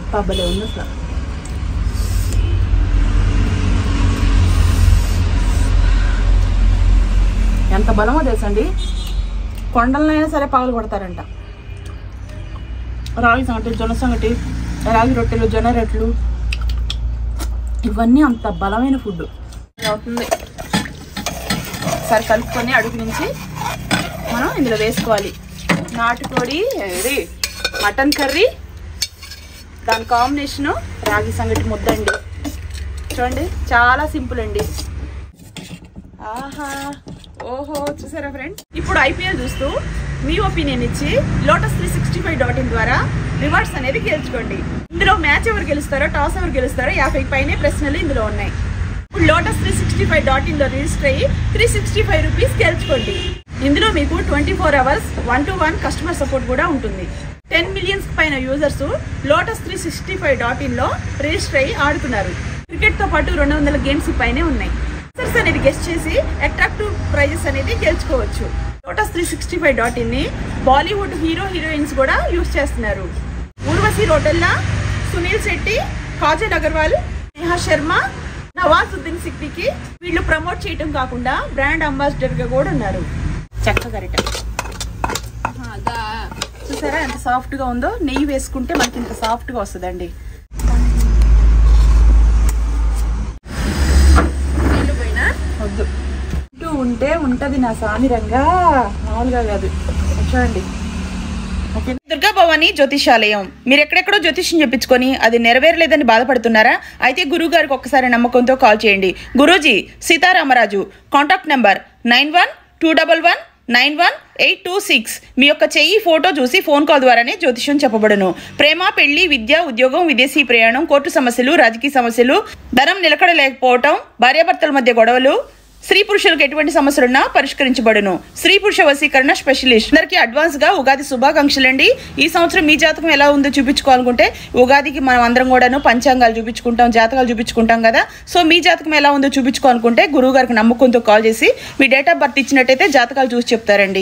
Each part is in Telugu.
అంత భలే ఉంది అసలు ఎంత బలమో తెలుసండి కొండలనైనా సరే పగలు కొడతారంట రాగి సంగటి జొన్న సంగటి రాగి రొట్టెలు జొన్న రొట్టెలు ఇవన్నీ అంత బలమైన ఫుడ్ అవుతుంది సరే కలుపుకొని అడుగు నుంచి మనం ఇందులో వేసుకోవాలి నాటుకోడి ఇది మటన్ కర్రీ దాని కాంబినేషను రాగి సంగటి ముద్దండి చూడండి చాలా సింపుల్ అండి ఆహా ఓహో చూసారా ఫ్రెండ్ ఇప్పుడు ఐపీఎల్ చూస్తూ మీ ఒపీనియన్ ఇచ్చి Lotus three sixty five dot in ద్వారా రివార్డ్స్ అనేది గెలుచుకోండి ఇందులో మ్యాచ్ ఎవరు గెలుస్తారో టాస్ ఎవరు గెలుస్తారో యాభై పైనే ప్రశ్నలు ఇందులో ఉన్నాయి ఇప్పుడు Lotus three sixty five dot in లో రిజిస్టర్ అయ్యి త్రీ సిక్స్టీ ఫైవ్ రూపీస్ గెలుచుకోండి ఇందులో మీకు twenty four hours one to one customer support కూడా ఉంటుంది టెన్ మిలియన్స్ పైన users Lotus three sixty five dot in లో రిజిస్టర్ అయ్యి ఆడుతున్నారు క్రికెట్ తో పాటు రెండు వందల గేమ్స్ పైనే ఉన్నాయి ఆన్సర్స్ అనేది గెస్ట్ చేసి అట్రాక్టివ్ ప్రైజెస్ అనేది గెలుచుకోవచ్చు Lotus three sixty five dot in ని బాలీవుడ్ హీరో హీరోయిన్స్ కూడా యూస్ చేస్తున్నారు ఊర్వశి రోటెల్లా సునీల్ శెట్టి కాజల్ అగర్వాల్ నేహా శర్మ నవాజుద్దీన్ సిక్రీకి వీళ్ళు ప్రమోట్ చేయటం కాకుండా బ్రాండ్ అంబాసిడర్ గా కూడా ఉన్నారు చెక్క గరిట చూసారా ఎంత సాఫ్ట్ గా ఉందో నెయ్యి వేసుకుంటే మనకి ఇంత సాఫ్ట్ గా వస్తుందండి వద్దు ఇటు ఉంటే ఉంటది నా సామిరంగా మామూలుగా కాదు చూడండి ఓకే దుర్గా భవాని జ్యోతిషాలయం మీరు ఎక్కడెక్కడో జ్యోతిష్యం చెప్పించుకొని అది నెరవేరలేదని బాధపడుతున్నారా అయితే గురువు గారికి ఒక్కసారి నమ్మకంతో కాల్ చేయండి గురూజీ Sitaramaraju contact number nine one two double one nine one eight two six మీ యొక్క చెయ్యి ఫోటో చూసి ఫోన్ కాల్ ద్వారానే జ్యోతిష్యం చెప్పబడును ప్రేమ పెళ్లి విద్య ఉద్యోగం విదేశీ ప్రయాణం కోర్టు సమస్యలు రాజకీయ సమస్యలు ధనం నిలకడలేకపోవటం భార్యాభర్తల మధ్య గొడవలు స్త్రీ పురుషులకు ఎటువంటి సమస్యలున్నా పరిష్కరించబడును స్త్రీ పురుష వశీకరణ స్పెషలిస్ట్ అందరికి అడ్వాన్స్ గా ఉగాది శుభాకాంక్షలండి ఈ సంవత్సరం మీ జాతకం ఎలా ఉందో చూపించుకోవాలనుకుంటే ఉగాదికి మనం అందరం కూడాను పంచాంగాలు చూపించుకుంటాం జాతకాలు చూపించుకుంటాం కదా సో మీ జాతకం ఎలా ఉందో చూపించుకోవాలనుకుంటే గురువు గారికి నమ్మకంతో కాల్ చేసి మీ డేట్ ఆఫ్ బర్త్ ఇచ్చినట్టయితే జాతకాలు చూసి చెప్తారండి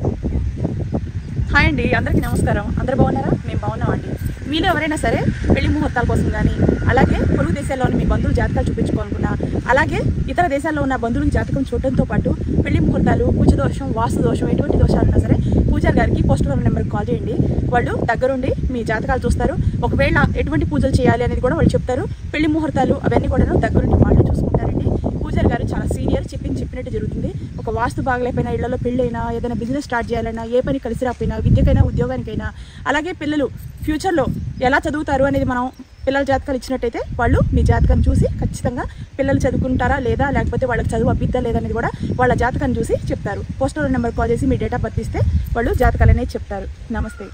హాయ్ అండి అందరికీ నమస్కారం అందరు బాగున్నారా మేము బాగున్నామండి మీలో ఎవరైనా సరే పెళ్లి ముహూర్తాల కోసం కానీ అలాగే పొరుగు దేశాల్లోని మీ బంధువులు జాతకాలు చూపించుకోవాలనుకున్నా అలాగే ఇతర దేశాల్లో ఉన్న బంధువుల జాతకం చూడటంతో పాటు పెళ్లి ముహూర్తాలు పూజ దోషం వాస్తు దోషం ఎటువంటి దోషాలు ఉన్నా సరే పూజారి గారికి పోస్ట్ నెంబర్కి కాల్ చేయండి వాళ్ళు దగ్గరుండి మీ జాతకాలు చూస్తారు ఒకవేళ ఎటువంటి పూజలు చేయాలి అనేది కూడా వాళ్ళు చెప్తారు పెళ్లి ముహూర్తాలు అవన్నీ కూడా దగ్గరుండి వాళ్ళు చూసుకుంటారండి పూజారి గారు చాలా సీనియర్ చెప్పింది చెప్పినట్టు జరుగుతుంది ఒక వాస్తు బాగలేకపోయినా ఇళ్లలో పెళ్ళైనా ఏదైనా బిజినెస్ స్టార్ట్ చేయాలన్నా ఏ పని కలిసి రాకపోయినా విద్యకైనా ఉద్యోగానికైనా అలాగే పిల్లలు ఫ్యూచర్లో ఎలా చదువుతారు అనేది మనం పిల్లల జాతకాలు ఇచ్చినట్టయితే వాళ్ళు మీ జాతకాన్ని చూసి ఖచ్చితంగా పిల్లలు చదువుకుంటారా లేదా లేకపోతే వాళ్ళకి చదువు అబ్బిద్దా లేదా అనేది కూడా వాళ్ళ జాతకాన్ని చూసి చెప్తారు పోస్టల్ నెంబర్ కాల్ చేసి మీ డేట్ ఆఫ్ బర్త్ ఇస్తే వాళ్ళు జాతకాలు అనేది చెప్తారు నమస్తే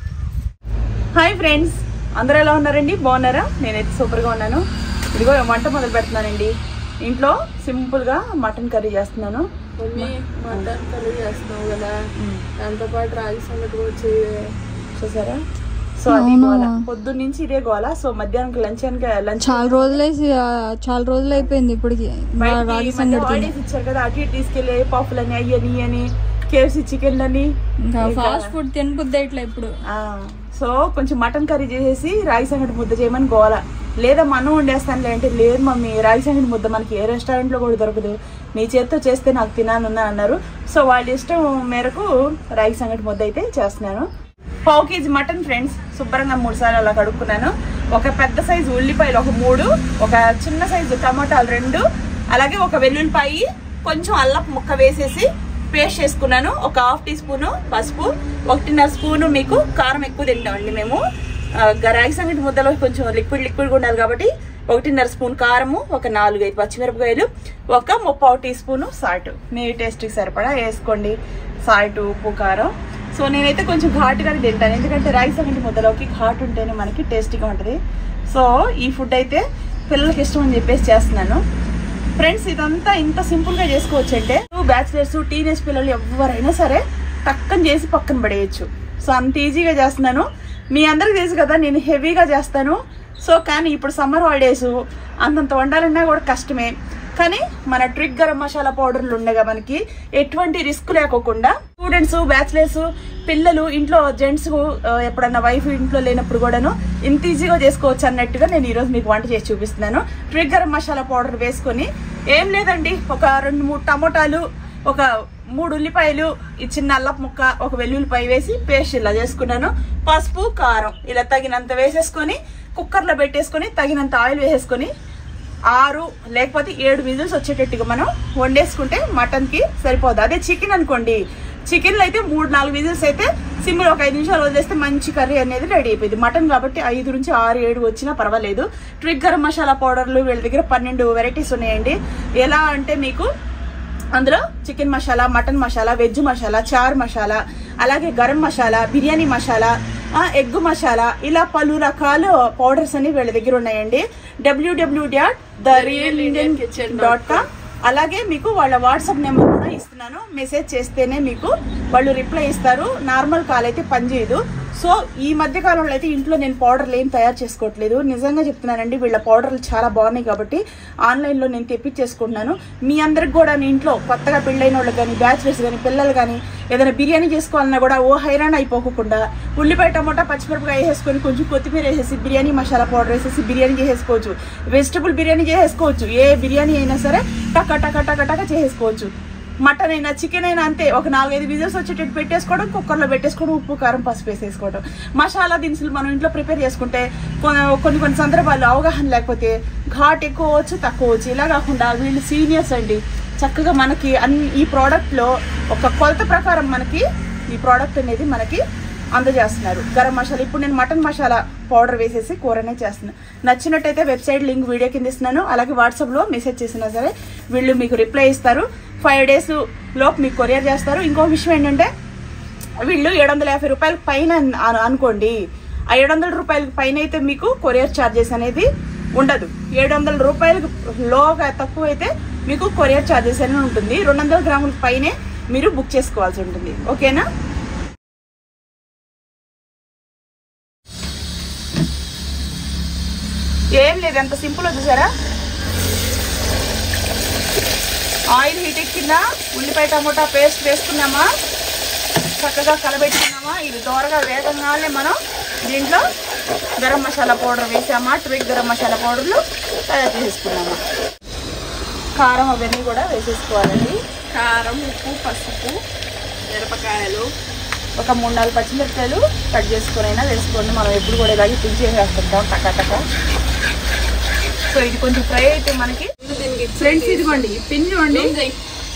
హాయ్ ఫ్రెండ్స్ అందరూ ఎలా ఉన్నారండి బాగున్నారా నేనైతే సూపర్గా ఉన్నాను ఇదిగో వంట మొదలు పెడుతున్నానండి ఇంట్లో సింపుల్గా మటన్ కర్రీ చేస్తున్నాను మమ్మీ మటన్ కర్రీ చేస్తున్నావు కదా దాంతో పాటు రాగి సంగటి కూడా చేయ చూసారా సో అది గోల పొద్దున్న నుంచి ఇదే గోల సో మధ్యాహ్నం లంచ్ లంచ్ చాలా రోజులేసి ఆ, చాలా రోజులు అయిపోయింది ఇప్పటికి మా రాగి సంగటి తిని. హాలిడేస్ ఇచ్చారు కదా అటు ఇటు తీసుకెళ్ళి పప్పులని అయ్యని అని కేఎఫ్సి చికెన్ అని ఇంకా ఫాస్ట్ ఫుడ్ తినబుద్ది ఇట్లా ఇప్పుడు ఆ, సో కొంచెం మటన్ కర్రీ చేసేసి రాగి సంగటి ముద్ద చేయమని గోల లేదా మనం వండేస్తానులే అంటే లేదు మమ్మీ రాగి సంగటి ముద్ద మనకి ఏ రెస్టారెంట్లో కూడా దొరకదు నీ చేత్తో చేస్తే నాకు తినానున్నా అన్నారు సో వాళ్ళ ఇష్టం మేరకు రాగి సంగటి ముద్ద అయితే చేస్తున్నాను పావు కేజీ మటన్ ఫ్రెండ్స్ శుభ్రంగా మూడు సార్లు అలా కడుక్కున్నాను ఒక పెద్ద సైజు ఉల్లిపాయలు ఒక మూడు ఒక చిన్న సైజు టమాటాలు రెండు అలాగే ఒక వెల్లుల్లిపాయి కొంచెం అల్లం ముక్క వేసేసి పేస్ట్ చేసుకున్నాను ఒక హాఫ్ టీ స్పూను పసుపు ఒకటిన్నర స్పూను మీకు కారం ఎక్కువ తింటామండి మేము ఆ, గ- రాగి సంగటి ముద్దలో కొంచెం లిక్విడ్ లిక్విడ్గా ఉండాలి కాబట్టి ఒకటిన్నర స్పూన్ కారము ఒక నాలుగు ఐదు పచ్చిమిరపకాయలు ఒక ముప్పావు టీ స్పూను సాల్ట్ మీ టేస్ట్కి సరిపడా వేసుకోండి సాల్ట్ ఉప్పు కారం సో నేనైతే కొంచెం ఘాటుగానే తింటాను ఎందుకంటే రాగి సంగటి ముద్దలోకి ఘాటు ఉంటేనే మనకి టేస్టీగా ఉంటుంది సో ఈ ఫుడ్ అయితే పిల్లలకి ఇష్టం అని చెప్పేసి చేస్తున్నాను ఫ్రెండ్స్ ఇదంతా ఇంత సింపుల్ గా చేసుకోవచ్చు అంటే బ్యాచిలర్స్ టీనేజ్ పిల్లలు ఎవరైనా సరే టక్కన చేసి పక్కన పడేయచ్చు సో అంత ఈజీగా చేస్తున్నాను మీ అందరికి తెలుసు కదా నేను హెవీగా చేస్తాను సో కానీ ఇప్పుడు సమ్మర్ హాలిడేస్ అంతంత వండాలన్నా కూడా కష్టమే కానీ మన ట్రిక్ గరం మసాలా పౌడర్లు ఉండగా మనకి ఎటువంటి రిస్క్ లేకోకుండా స్టూడెంట్స్ బ్యాచిలర్స్ పిల్లలు ఇంట్లో జెంట్స్ ఎప్పుడన్నా వైఫ్ ఇంట్లో లేనప్పుడు కూడాను ఇంత ఈజీగా చేసుకోవచ్చు అన్నట్టుగా నేను ఈరోజు మీకు వంట చేసి చూపిస్తున్నాను ట్రిక్ గరం మసాలా పౌడర్ వేసుకొని ఏం లేదండి ఒక రెండు మూడు టమోటాలు ఒక మూడు ఉల్లిపాయలు ఈ చిన్న అల్లపు ముక్క ఒక వెల్లుల్లిపాయ వేసి పేస్ట్ ఇలా చేసుకున్నాను పసుపు కారం ఇలా తగినంత వేసేసుకొని కుక్కర్లో పెట్టేసుకొని తగినంత ఆయిల్ వేసేసుకొని ఆరు లేకపోతే ఏడు విజిల్స్ వచ్చేటట్టుగా మనం వండేసుకుంటే మటన్కి సరిపోదు అదే చికెన్ అనుకోండి చికెన్లో అయితే మూడు నాలుగు విజిల్స్ అయితే సిమ్లో ఒక ఐదు నిమిషాలు వదిలేస్తే మంచి కర్రీ అనేది రెడీ అయిపోయింది మటన్ కాబట్టి ఐదు నుంచి ఆరు ఏడు వచ్చినా పర్వాలేదు ట్రిక్ గరం మసాలా పౌడర్లు వీళ్ళ దగ్గర పన్నెండు వెరైటీస్ ఉన్నాయండి ఎలా అంటే మీకు అందులో chicken masala mutton masala veg masala chaat masala అలాగే గరం మసాలా బిర్యానీ మసాలా ఆ, ఎగ్ మసాలా ఇలా పలు రకాల పౌడర్స్ అన్ని వీళ్ళ దగ్గర ఉన్నాయండి డబ్ల్యూడబ్ల్యూ dot the real Indian kitchen dot com అలాగే మీకు వాళ్ళ వాట్సాప్ నెంబర్ కూడా ఇస్తున్నాను మెసేజ్ చేస్తేనే మీకు వాళ్ళు రిప్లై ఇస్తారు నార్మల్ కాల్ అయితే పనిచేయదు సో ఈ మధ్య కాలంలో అయితే ఇంట్లో నేను పౌడర్లు ఏం తయారు చేసుకోవట్లేదు నిజంగా చెప్తున్నానండి వీళ్ళ పౌడర్లు చాలా బాగున్నాయి కాబట్టి ఆన్లైన్లో నేను తెప్పించేసుకుంటున్నాను మీ అందరికి కూడా నేను ఇంట్లో కొత్తగా పెళ్ళైన వాళ్ళకి కానీ బ్యాచిలర్స్ కానీ పిల్లలు కానీ ఏదైనా బిర్యానీ చేసుకోవాలన్నా కూడా ఓ హైరాణ అయిపోకుండా ఉల్లిపాయ టమోటా పచ్చిమిరపకాయ వేసేసుకొని కొంచెం కొత్తిమీర వేసేసి బిర్యానీ మసాలా పౌడర్ వేసేసి బిర్యానీ చేసేసుకోవచ్చు వెజిటబుల్ బిర్యానీ చేసేసుకోవచ్చు ఏ బిర్యానీ అయినా సరే టక టక టక టక చేసేసుకోవచ్చు మటన్ అయినా చికెన్ అయినా అంతే ఒక నాలుగైదు విజిల్స్ వచ్చేటట్టు పెట్టేసుకోవడం కుక్కర్లో పెట్టేసుకోవడం ఉప్పు కారం పసుపు వేసేసుకోవడం మసాలా దినుసులు మనం ఇంట్లో ప్రిపేర్ చేసుకుంటే కొ- కొన్ని కొన్ని సందర్భాల్లో అవగాహన లేకపోతే ఘాట్ ఎక్కువ వచ్చు తక్కువ వచ్చు ఇలా కాకుండా వీళ్ళు సీనియర్స్ అండి చక్కగా మనకి అన్ని ఈ ప్రోడక్ట్లో ఒక కొలత ప్రకారం మనకి ఈ ప్రోడక్ట్ అనేది మనకి అందజేస్తున్నారు గరం మసాలా ఇప్పుడు నేను మటన్ మసాలా పౌడర్ వేసేసి కూరనే చేస్తున్నాను నచ్చినట్టయితే వెబ్సైట్ లింక్ వీడియో కింద ఇస్తున్నాను అలాగే వాట్సాప్లో మెసేజ్ చేసినా సరే వీళ్ళు మీకు రిప్లై ఇస్తారు ఫైవ్ డేస్ లోపు మీకు కొరియర్ చేస్తారు ఇంకో విషయం ఏంటంటే వీళ్ళు ఏడు వందల యాభై రూపాయల పైన అను- అనుకోండి ఆ ఏడు వందల రూపాయల పైన అయితే మీకు కొరియర్ ఛార్జెస్ అనేది ఉండదు ఏడు వందల రూపాయలకు లోగా తక్కువ అయితే మీకు కొరియర్ ఛార్జెస్ అనేది ఉంటుంది రెండు వందల గ్రాముల పైనే మీరు బుక్ చేసుకోవాల్సి ఉంటుంది ఓకేనా ఏం లేదు ఎంత సింపుల్ చూసారా ఆయిల్ హీట్ ఎక్కిందా ఉల్లిపాయ టమోటా పేస్ట్ వేసుకున్నామా చక్కగా కలబెట్టుకున్నామా ఇది దోరగా వేగంగానే మనం దీంట్లో గరం మసాలా పౌడర్ వేసామా ట్విక్ గరం మసాలా పౌడర్లు తయారు చేసుకున్నామా కారం అవన్నీ కూడా వేసేసుకోవాలండి కారం ఉప్పు పసుపు మిరపకాయలు ఒక మూడు నాలుగు పచ్చిమిరపకాయలు కట్ చేసుకొని అయినా వేసుకోండి మనం ఎప్పుడు కూడా ఇలాగే పించి వేసేస్తుంటాం టకా టకా సో ఇది కొంచెం ఫ్రై అయితే మనకి ఇది దీనికి ఫ్రెండ్స్ ఇదిగోండి ఈ పిన్ చూడండి ఇచ్చేయి.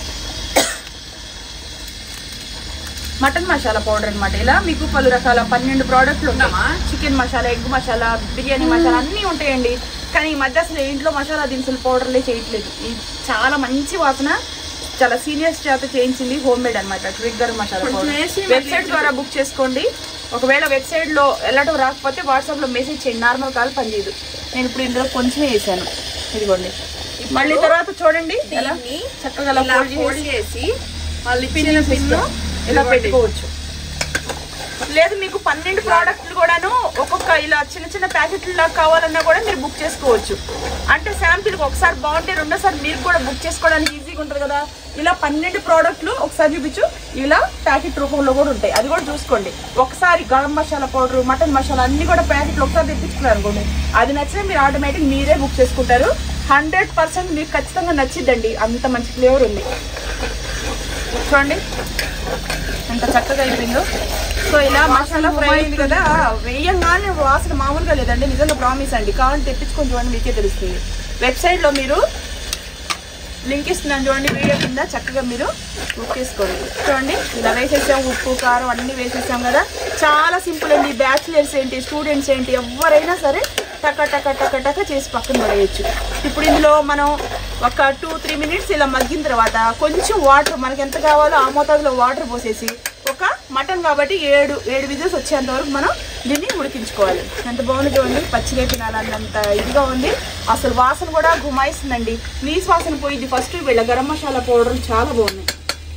మటన్ మసాలా పౌడర్ అన్నమాట ఇలా మీకు పలు రకాల పన్నెండు ప్రోడక్ట్లు ఉంటామా చికెన్ మసాలా ఎగ్ మసాలా బిర్యానీ మసాలా అన్నీ ఉంటాయండి కానీ ఈ మధ్య అసలు ఇంట్లో మసాలా దినుసులు పౌడర్లే చేయట్లేదు ఇది చాలా మంచి వాసన చాలా సీనియర్స్ చేత చేయించింది హోమ్ మేడ్ అనమాట ట్రిగ్గర్ మసాలా కొంచెం పౌడర్ వేసి వెబ్సైట్ ద్వారా బుక్ చేసుకోండి ఒకవేళ వెబ్సైట్ లో వెళ్ళటం రాకపోతే వాట్సాప్ లో మెసేజ్ చేయండి నార్మల్ కాల్ పనిచేయదు నేను ఇప్పుడు ఇందులో కొంచెమే వేసాను ఇదిగోండి మళ్ళీ తర్వాత చూడండి ఎలా దీన్ని చక్కగా ఇలా ఇలా fold చేసి- ఫోల్డ్ చేసి మళ్ళీ పిన్ పిన్ పిన్ను ఇలా పెట్టుకోవచ్చు లేదు మీకు పన్నెండు ప్రోడక్ట్లు కూడాను ఒక్కొక్క ఇలా చిన్న చిన్న ప్యాకెట్లలో కావాలన్నా కూడా మీరు బుక్ చేసుకోవచ్చు అంటే శాంపిల్కి ఒకసారి బాగుంటే రెండోసారి మీరు కూడా బుక్ చేసుకోవడానికి ఈజీగా ఉంటుంది కదా ఇలా పన్నెండు ప్రోడక్ట్లు ఒకసారి చూపించు ఇలా ప్యాకెట్ రూపంలో కూడా ఉంటాయి అది కూడా చూసుకోండి ఒకసారి గరం మసాలా పౌడర్ మటన్ మసాలా అన్ని కూడా ప్యాకెట్లు ఒకసారి తెప్పించుకున్నారు అనుకోండి అది నచ్చినా మీరు ఆటోమేటిక్ మీరే బుక్ చేసుకుంటారు హండ్రెడ్ పర్సెంట్ మీకు ఖచ్చితంగా నచ్చిద్దండి అంత మంచి ఫ్లేవర్ ఉంది చూడండి ఎంత చక్కగా అయిపోయిందో సో ఇలా మసాలా ఫ్రై అయింది కదా వేయంగానే వాసన మామూలుగా లేదండి నిజంగా ప్రామిస్ అండి కావాలని తెప్పించుకొని చూడండి మీకే తెలుస్తుంది వెబ్సైట్లో మీరు లింక్ ఇస్తున్నాను చూడండి వీడియో కింద చక్కగా మీరు బుక్ చేసుకోండి చూడండి ఇలా వేసేసాం ఉప్పు కారం అన్నీ వేసేసాం కదా చాలా సింపుల్ అండి బ్యాచిలర్స్ ఏంటి స్టూడెంట్స్ ఏంటి ఎవరైనా సరే టక టక టక టక చేసి పక్కన పడేయచ్చు ఇప్పుడు ఇందులో మనం ఒక టూ త్రీ మినిట్స్ ఇలా మగ్గిన తర్వాత కొంచెం వాటర్ మనకి ఎంత కావాలో ఆ మోతాదులో వాటర్ పోసేసి ఒక మటన్ కాబట్టి ఏడు ఏడు విజిల్స్ వచ్చేంత వరకు మనం దీన్ని ఉడికించుకోవాలి ఎంత బాగుంది చూడండి పచ్చిగా తినాలన్నంత ఇదిగా ఉంది అసలు వాసన కూడా గుమాయిస్తుందండి నీసు వాసన పోయింది ఫస్ట్ వీళ్ళ గరం మసాలా పౌడర్ చాలా బాగున్నాయి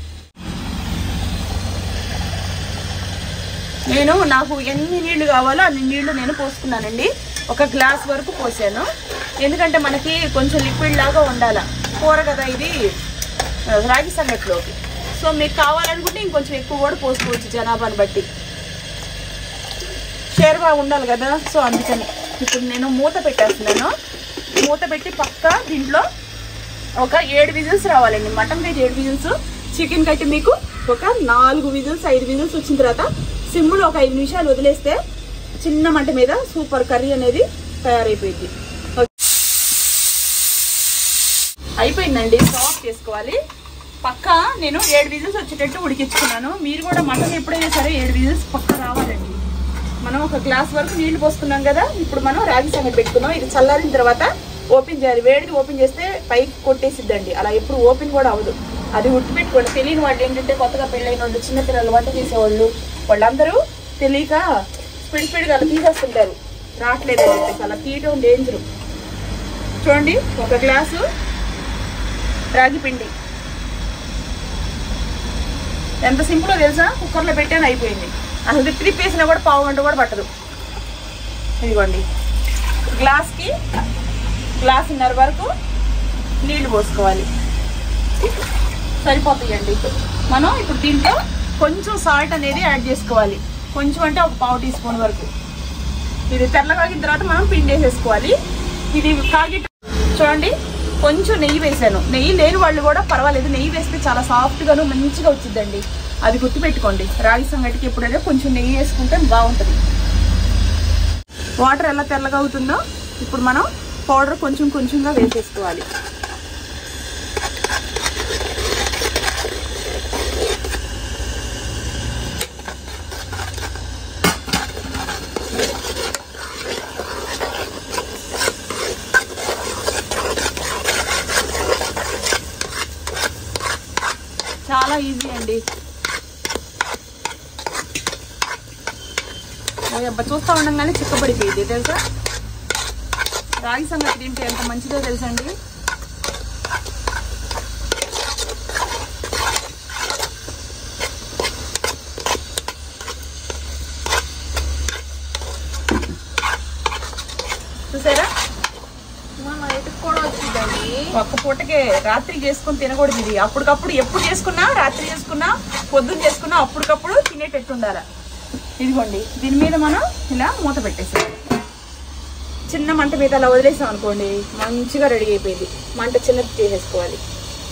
నేను నాకు ఎన్ని నీళ్లు కావాలో అన్ని నీళ్లు నేను పోసుకున్నానండి ఒక గ్లాస్ వరకు పోసాను ఎందుకంటే మనకి కొంచెం లిక్విడ్ లాగా ఉండాల కూర కదా ఇది ఆ, రాగి సంగట్లోకి సో మీకు కావాలనుకుంటే ఇంకొంచెం ఎక్కువ కూడా పోసుకోవచ్చు జనాభాని బట్టి షేర్వా ఉండాలి కదా సో అందుకని ఇప్పుడు నేను మూత పెట్టేస్తున్నాను మూత పెట్టి పక్క దీంట్లో ఒక ఏడు విజిల్స్ రావాలండి మటన్ అయితే ఏడు విజిల్స్ చికెన్ అయితే మీకు ఒక నాలుగు విజిల్స్ ఐదు విజిల్స్ వచ్చిన తర్వాత సిమ్లో ఒక ఐదు నిమిషాలు వదిలేస్తే చిన్న మంట మీద సూపర్ కర్రీ అనేది తయారైపోయింది అయిపోయిందండి స్టవ్ ఆఫ్ చేసుకోవాలి పక్క నేను ఏడు విజిల్స్ వచ్చేటట్టు ఉడికించుకున్నాను మీరు కూడా మటన్ ఎప్పుడైనా సరే ఏడు విజిల్స్ పక్క రావాలండి మనం ఒక గ్లాస్ వరకు నీళ్లు పోసుకున్నాం కదా ఇప్పుడు మనం రాగి సంగతి పెట్టుకున్నాం ఇది చల్లారిన తర్వాత ఓపెన్ చేయాలి వేడిది ఓపెన్ చేస్తే పైకి కొట్టేసిద్దండి అలా ఎప్పుడు ఓపెన్ కూడా అవ్వదు అది ఉట్టి పెట్టుకోండి తెలియని వాళ్ళు ఏంటంటే కొత్తగా పెళ్ళైన వాళ్ళు చిన్నపిల్లలు వంట చేసేవాళ్ళు వాళ్ళందరూ తెలియక స్పీడ్ స్పీడ్గా అలా తీసేస్తుంటారు రావట్లేదని చెప్పేసి అలా తీయటం డేంజరు చూడండి ఒక గ్లాసు రాగి పిండి ఎంత సింపుల్ తెలుసా కుక్కర్లో పెట్టాను అయిపోయింది అసలు త్రిప్ వేసినా కూడా పావు గంట కూడా పట్టదు ఇదిగోండి గ్లాస్కి గ్లాసున్నర వరకు నీళ్లు పోసుకోవాలి సరిపోతాయండి మనం ఇప్పుడు దీంట్లో కొంచెం సాల్ట్ అనేది యాడ్ చేసుకోవాలి కొంచెం అంటే ఒక పావు టీ స్పూన్ వరకు ఇది తెల్లగాగిన తర్వాత మనం పిండి వేసేసుకోవాలి ఇది కాగి చూడండి కొంచెం నెయ్యి వేసాను నెయ్యి లేని వాళ్ళు కూడా పర్వాలేదు నెయ్యి వేస్తే చాలా సాఫ్ట్గాను మంచిగా వచ్చిందండి అది గుర్తుపెట్టుకోండి రాగి సంగటికి ఎప్పుడైనా కొంచెం నెయ్యి వేసుకుంటే బాగుంటుంది వాటర్ ఎలా తెల్లగా అవుతుందో ఇప్పుడు మనం పౌడర్ కొంచెం కొంచెంగా వేసేసుకోవాలి చాలా ఈజీ అండి అబ్బా చూస్తా ఉండగానే చిక్కబడిపోయింది తెలుసా రాగి సంగతి తింటే ఎంత మంచిదో తెలుసండి చూసారా మా నైట్కి కూడా వచ్చిందండి ఒక్క పూటకే రాత్రి చేసుకుని తినకూడదు ఇది అప్పటికప్పుడు ఎప్పుడు చేసుకున్నా రాత్రి చేసుకున్నా పొద్దున్న చేసుకున్నా అప్పటికప్పుడు తినేటట్టు ఉండాలి ఇదిగోండి దీని మీద మనం ఇలా మూత పెట్టేసాం చిన్న మంట మీద అలా వదిలేసాం అనుకోండి మంచిగా రెడీ అయిపోయింది మంట చిన్నది చేసేసుకోవాలి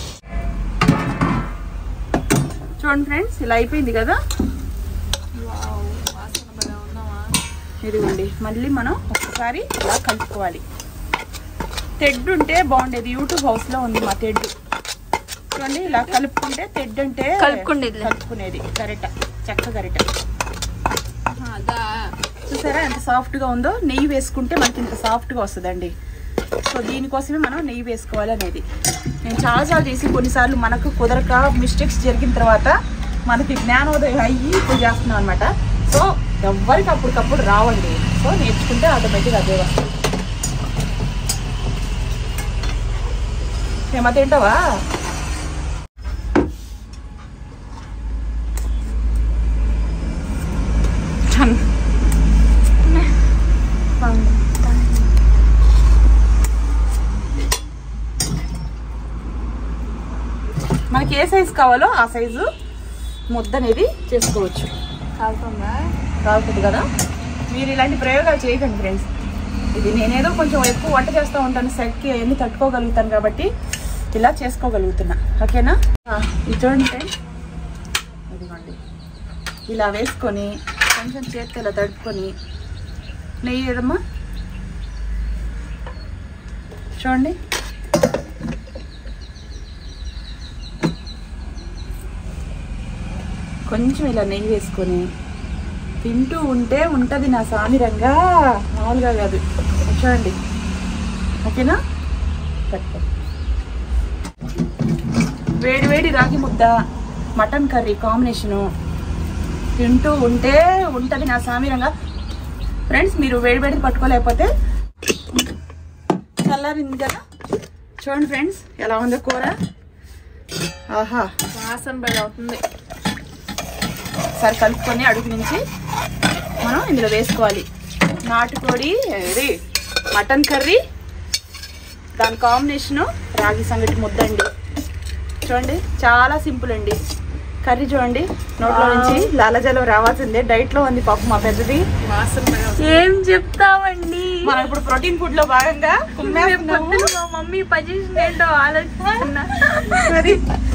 చూడండి ఫ్రెండ్స్ ఇలా అయిపోయింది కదా వావ్, వాసన భలే ఉందామా ఇదిగోండి మళ్ళీ మనం ఒకసారి ఇలా కలుపుకోవాలి తెడ్డు ఉంటే బాగుండేది యూట్యూబ్ హౌస్ లో ఉంది మా తెడ్డు చూడండి ఇలా కలుపుకుంటే తెడ్డు అంటే కలుపుకుండేదిలే. కలుపుకునేది గరిట చెక్క గరిట ఆహా, అదా చూసారా ఎంత సాఫ్ట్ గా ఉందో నెయ్యి వేసుకుంటే మనకి ఇంత సాఫ్ట్ గా వస్తుందండి సో దీనికోసమే మనం నెయ్యి వేసుకోవాలి అనేది నేను చాలాసార్లు చేసి కొన్నిసార్లు మనకు కుదరక మిస్టేక్స్ జరిగిన తర్వాత మనకి జ్ఞానోదయం అయ్యి ఇప్పుడు చేస్తున్నాం అనమాట సో ఎవ్వరికి అప్పటికప్పుడు రావండి సో నేర్చుకుంటే ఆటోమేటిక్ అదే వస్తుంది ఏమో తింటావా చన్. మనకి ఏ సైజు కావాలో ఆ సైజు ముద్ద అనేది చేసుకోవచ్చు కాలుతుందా కావుతుంది కదా మీరు ఇలాంటి ప్రయోగాలు చేయకండి ఫ్రెండ్స్ ఇది నేనేదో కొంచెం ఎక్కువ వంట చేస్తూ ఉంటాను సెట్కి అవన్నీ తట్టుకోగలుగుతాను కాబట్టి ఇలా చేసుకోగలుగుతున్నా ఓకేనా ఆ, ఇది చూడండి ఫ్రెండ్స్ ఇదిగోండి ఇలా వేసుకొని కొంచెం చేతితో ఇలా తడుపుకొని నెయ్యి ఏదమ్మా చూడండి కొంచెం ఇలా నెయ్యి వేసుకొని తింటూ ఉంటే ఉంటుంది నా సామిరంగా మామూలుగా కాదు చూడండి ఓకేనా పట్టుకో. వేడి వేడి రాగి ముద్ద మటన్ కర్రీ కాంబినేషను తింటూ ఉంటే ఉంటుంది నా సామిరంగా ఫ్రెండ్స్ మీరు వేడి వేడి పట్టుకోలేకపోతే చల్లారింది కదా చూడండి ఫ్రెండ్స్ ఎలా ఉందో కూర ఆహా వాసన భలే అవుతుంది ఒకసారి కలుపుకొని అడుగు నుంచి మనం ఇందులో వేసుకోవాలి నాటుకోడి ఇది మటన్ కర్రీ దాని కాంబినేషను రాగి సంగటి ముద్ద అండి చూడండి చాలా సింపుల్ అండి కర్రీ చూడండి నోట్లో నుంచి లాలజలం రావాల్సిందే డైట్ లో ఉంది పాపం మా పెద్దది వాసన ఏం చెప్తామండి మనం ఇప్పుడు ప్రోటీన్ ఫుడ్ లో భాగంగా కుమ్మేస్తున్నాము. పొద్దున మా మమ్మీ పొజిషన్ ఏంటో ఆలోచిస్తున్నా మరి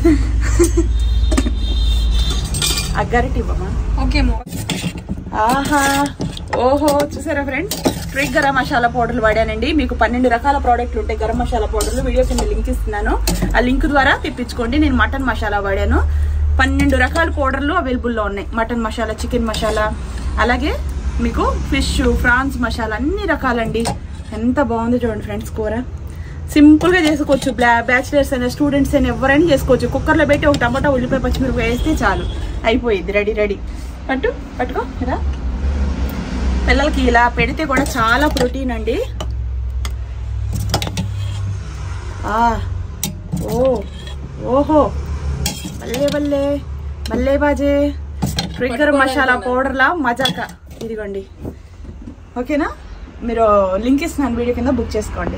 అగ్గారెట్టి ఇవ్వమా ఓకే ఆహా ఓహో చూసారా ఫ్రెండ్స్ ట్రిక్ గరం మసాలా పౌడర్లు వాడానండి మీకు పన్నెండు రకాల ప్రోడక్ట్లు ఉంటాయి గరం మసాలా పౌడర్లు వీడియో కింద లింక్ ఇస్తున్నాను ఆ లింక్ ద్వారా తెప్పించుకోండి నేను మటన్ మసాలా వాడాను పన్నెండు రకాల పౌడర్లు అవైలబుల్లో ఉన్నాయి మటన్ మసాలా చికెన్ మసాలా అలాగే మీకు ఫిష్ ఫ్రాన్స్ మసాలా అన్ని రకాలండి ఎంత బాగుందో చూడండి ఫ్రెండ్స్ కూర సింపుల్ గా చేసుకోవచ్చు బ్లా బ్యాచిలర్స్ అయినా స్టూడెంట్స్ అయినా ఎవరైనా చేసుకోవచ్చు కుక్కర్లో పెట్టి ఒక టమాటా ఉల్లిపాయ పచ్చిమిరపకాయ వేస్తే చాలు అయిపోయింది రెడీ రెడీ పట్టు పట్టుకో రా పిల్లలకి ఇలా పెడితే కూడా చాలా ప్రోటీన్ అండి ఆ ఓ ఓహో బల్లే బల్లే బల్లే బాజే ట్రిగ్గర్ మసాలా పౌడర్లా మజాక ఇదిగోండి ఓకేనా మీరు లింక్ ఇస్తున్నాను వీడియో కింద బుక్ చేసుకోండి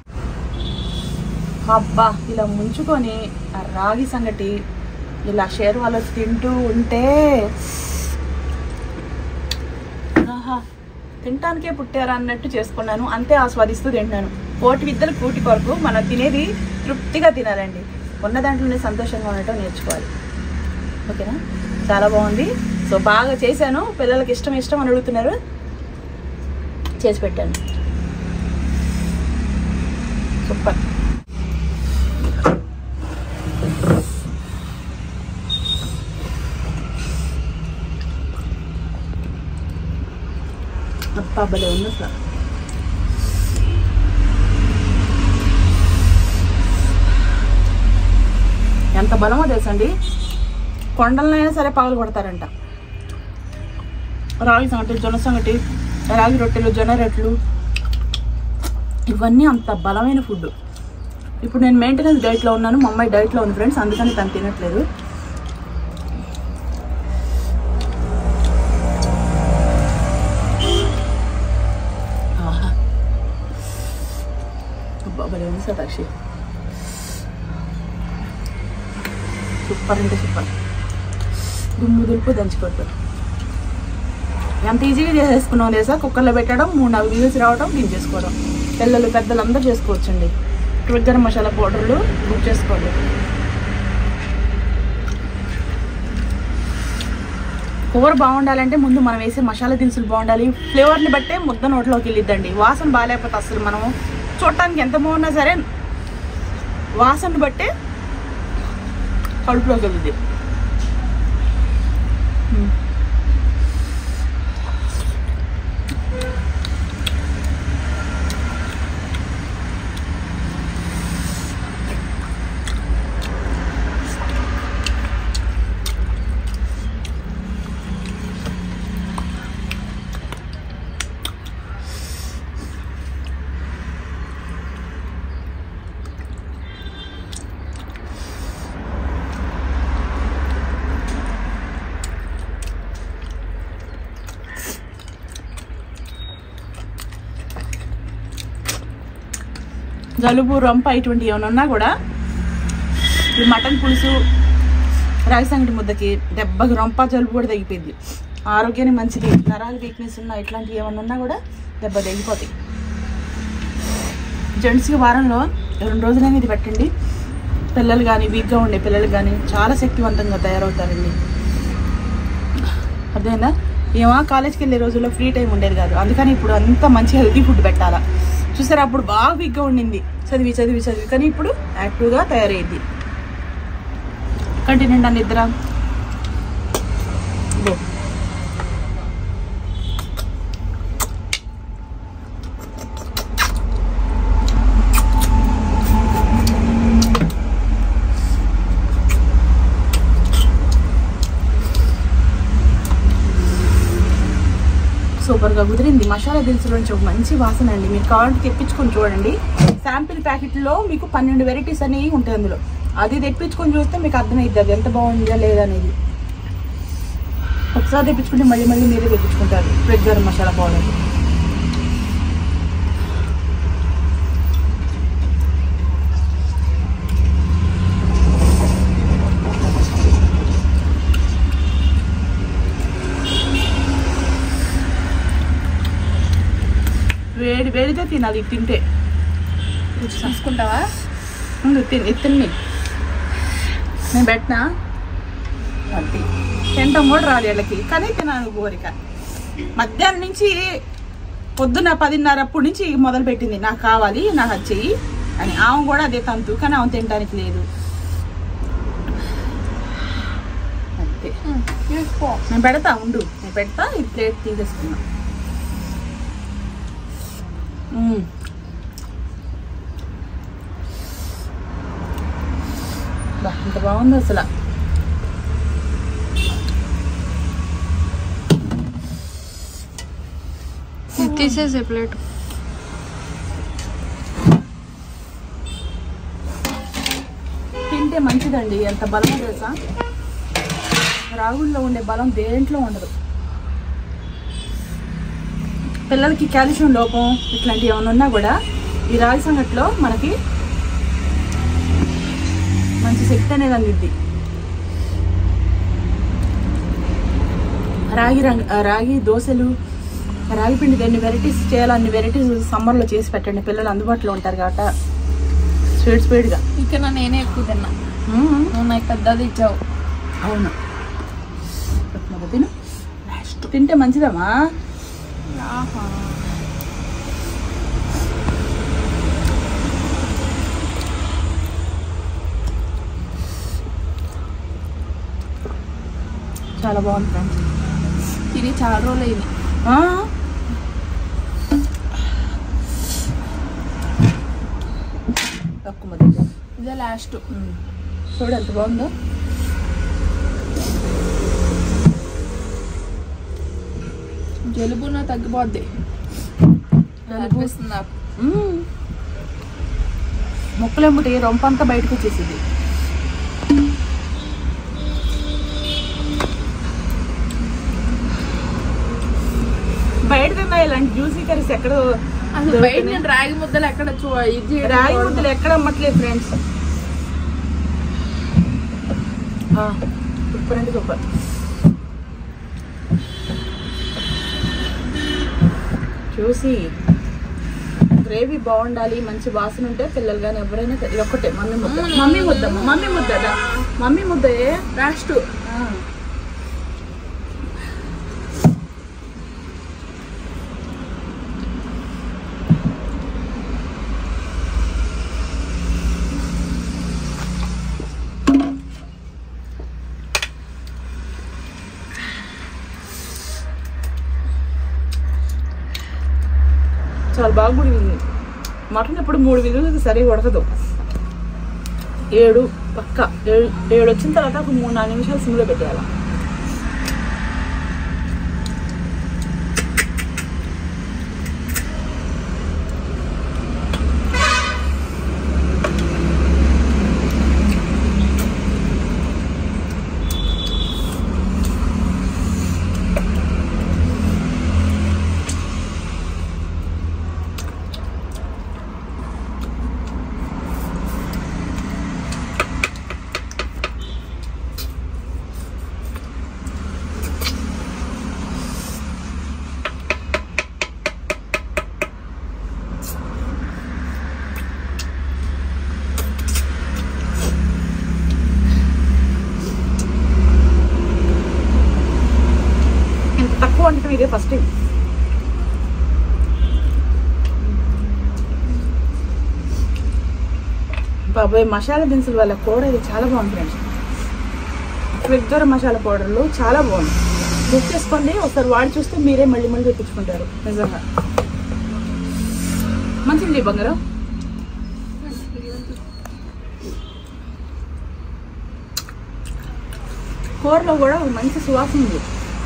అబ్బా ఇలా ముంచుకొని ఆ రాగి సంగటి ఇలా షేర్ వాళ్ళు తింటూ ఉంటే ఆహా తినటానికే పుట్టారా అన్నట్టు చేసుకున్నాను అంతే ఆస్వాదిస్తూ తింటున్నాను కోటి విద్యలు కూటి కొరకు మనం తినేది తృప్తిగా తినాలండి ఉన్న దాంట్లోనే సంతోషంగా ఉండటం నేర్చుకోవాలి ఓకేనా చాలా బాగుంది సో బాగా చేశాను పిల్లలకి ఇష్టం ఇష్టం అని అడుగుతున్నారు చేసి పెట్టాను సూపర్ అబ్బా భలే ఉంది అసలు ఎంత బలమో తెలుసండి కొండలనైనా సరే పగలు కొడతారంట రాగి సంగటి జొన్న సంగటి రాగి రొట్టెలు జొన్న రొట్టెలు ఇవన్నీ అంత బలమైన ఫుడ్ ఇప్పుడు నేను మెయింటెనెన్స్ డైట్లో ఉన్నాను మా అమ్మాయి డైట్లో ఉంది ఫ్రెండ్స్ అందుకని తను తినట్లేదు ఆహా అబ్బా భలే ఉంది సతాక్షి సూపర్ అంటే సూపర్ దుమ్ము దులుపు దంచుకోవటం ఎంత ఈజీగా చేసేసుకున్నాం తెలుసా కుక్కర్లో పెట్టడం మూడు నాలుగు వ్యూస్ రావడం దించేసుకోవడం పిల్లలు పెద్దలు అందరూ చేసుకోవచ్చండి ట్రిగ్గర్ మసాలా పౌడర్లు బుక్ చేసుకోండి కూర బాగుండాలంటే ముందు మనం వేసే మసాలా దినుసులు బాగుండాలి ఫ్లేవర్ని బట్టే ముద్ద నోట్లోకి వెళ్ళిద్దండి వాసన బాగాలేకపోతే అసలు మనం చూడటానికి ఎంత బాగున్నా సరే వాసన బట్టే కడుపులోకి వెళ్ళింది జలుబు రొంప ఇటువంటి ఏమైనా ఉన్నా కూడా ఈ మటన్ పులుసు రాగి సంగటి ముద్దకి దెబ్బకి రొంప జలుబు కూడా తగ్గిపోయింది ఆరోగ్యానికి మంచిది నరాలు వీక్నెస్ ఉన్న ఇట్లాంటివి ఏమైనా ఉన్నా కూడా దెబ్బ తగ్గిపోతాయి జెంట్స్కి వారంలో రెండు రోజులైనా ఇది పెట్టండి పిల్లలు కానీ వీక్గా ఉండే పిల్లలు కానీ చాలా శక్తివంతంగా తయారవుతారండి అర్థమైందా ఏమో కాలేజ్కి వెళ్ళే రోజుల్లో ఫ్రీ టైం ఉండేది కాదు అందుకని ఇప్పుడు అంత మంచి హెల్తీ ఫుడ్ పెట్టాలా చూసారా అప్పుడు బాగా వీక్గా ఉండింది చదివి చదివి చదివి కానీ ఇప్పుడు యాక్టివ్గా తయారైంది కంటి నిండా నిద్ర ఇదో. సూపర్గా కుదిరింది మసాలా దినుసుల నుంచి ఒక మంచి వాసన అండి మీరు కావాలంటే తెప్పించుకొని చూడండి శాంపిల్ ప్యాకెట్లో మీకు పన్నెండు వెరైటీస్ అనేవి ఉంటాయి అందులో అది తెప్పించుకొని చూస్తే మీకు అర్థమైద్ది అది ఎంత బాగుందా లేదా అనేది ఒకసారి తెప్పించుకుంటే మళ్ళీ మళ్ళీ మీరే తెప్పించుకుంటారు రెడ్ గరం మసాలా పౌడర్ వేడి వేడితే తినాలి ఇది తింటే చూసుకుంటావా ముందు తిని ఇది తిని నేను పెట్టినా అది తింటాం కూడా రాదు వీళ్ళకి కానీ తినాను కోరిక మధ్యాహ్నం నుంచి పొద్దున్న పదిన్నర అప్పటి నుంచి మొదలు పెట్టింది నాకు కావాలి నాకు అది చెయ్యి అని ఆమె కూడా అదే తంతు కానీ ఆమె తినడానికి లేదు అంతే తీసుకో నేను పెడతా ఉండు నేను పెడతా ఈ ప్లేట్ తీసేసుకున్నా మ్మ్. బా, ఎంత బాగుంది అసలు ఇది తీసేసే ప్లేట్ తింటే మంచిదండి ఎంత బలం తెలుసా రాగుల్లో ఉండే బలం దేంట్లో ఉండదు పిల్లలకి కాల్షియం లోపం ఇట్లాంటివి ఏమైనా ఉన్నా కూడా ఈ రాగి సంగట్లో మనకి మంచి శక్తి అనేది అందిద్ది రాగి రంగ్ ఆ రాగి దోశలు రాగి పిండి ఎన్ని వెరైటీస్ చేయాలో అన్ని వెరైటీస్ సమ్మర్లో చేసి పెట్టండి పిల్లలు అందుబాటులో ఉంటారు కాబట్టి స్వీట్ స్వీట్గా ఇక్కడ నేనే ఎక్కువ తిన్నా నువ్వు నాకు పెద్దది ఇచ్చావు అవును మొదలు తిను తింటే మంచిదమ్మా ఆహా చాలా బాగుంది ఫ్రెండ్స్ ఇది చాలా రోజులు అయింది తక్కువ మొదలు ఇదే లాస్ట్ చూడు ఎంత బాగుందో జలుబు నా తగ్గిపోద్ది అనిపిస్తుంది నాకు మ్మ్. ముక్కలెంబటి రొంపంతా బయటకు వచ్చేసింది బయట తిన్నా ఇలాంటి జ్యూసీ కర్రీస్ ఎక్కడ అసలు బయట నేను రాగి ముద్దలు ఎక్కడ చూ ఇది చేయడం రాగి చూడను. ముద్దలు ఎక్కడ అమ్మట్లేదు ఫ్రెండ్స్ సూపర్ అంటే సూపర్ చూసి గ్రేవీ బాగుండాలి మంచి వాసన ఉంటే పిల్లలు కానీ ఎవరైనా ఇది ఒక్కటే మమ్మీ ముద్ద మమ్మీ ముద్ద మమ్మీ ముద్ద దా. మమ్మీ ముద్ద లాస్ట్ చాలా బాగా ఉడికింది మటన్ ఎప్పుడు మూడు విధులు సరిగా ఉడకదు ఏడు పక్క ఏడు ఏడు వచ్చిన తర్వాత ఒక మూడు నాలుగు నిమిషాలు సిమ్లో పెట్టేయాలి ఇంత తక్కువ వంటకం ఇదే ఫస్ట్ టైం బాబాయ్ మసాలా దినుసుల వల్ల కూడా ఇది చాలా బాగుంది ఫ్రెండ్స్ ఫ్రిడ్జర్ మసాలా పౌడర్లు చాలా బాగుంది బుక్ చేసుకోండి ఒకసారి వాడి చూస్తే మీరే మళ్ళీ మళ్ళీ తెప్పించుకుంటారు నిజంగా మంచిది బంగారం కూరలో కూడా ఒక మంచి సువాసన ఉంది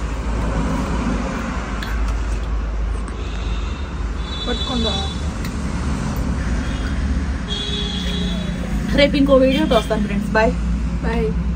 పట్టుకుందాం రేపు ఇంకో వీడియోతో వస్తాను ఫ్రెండ్స్ బాయ్ బాయ్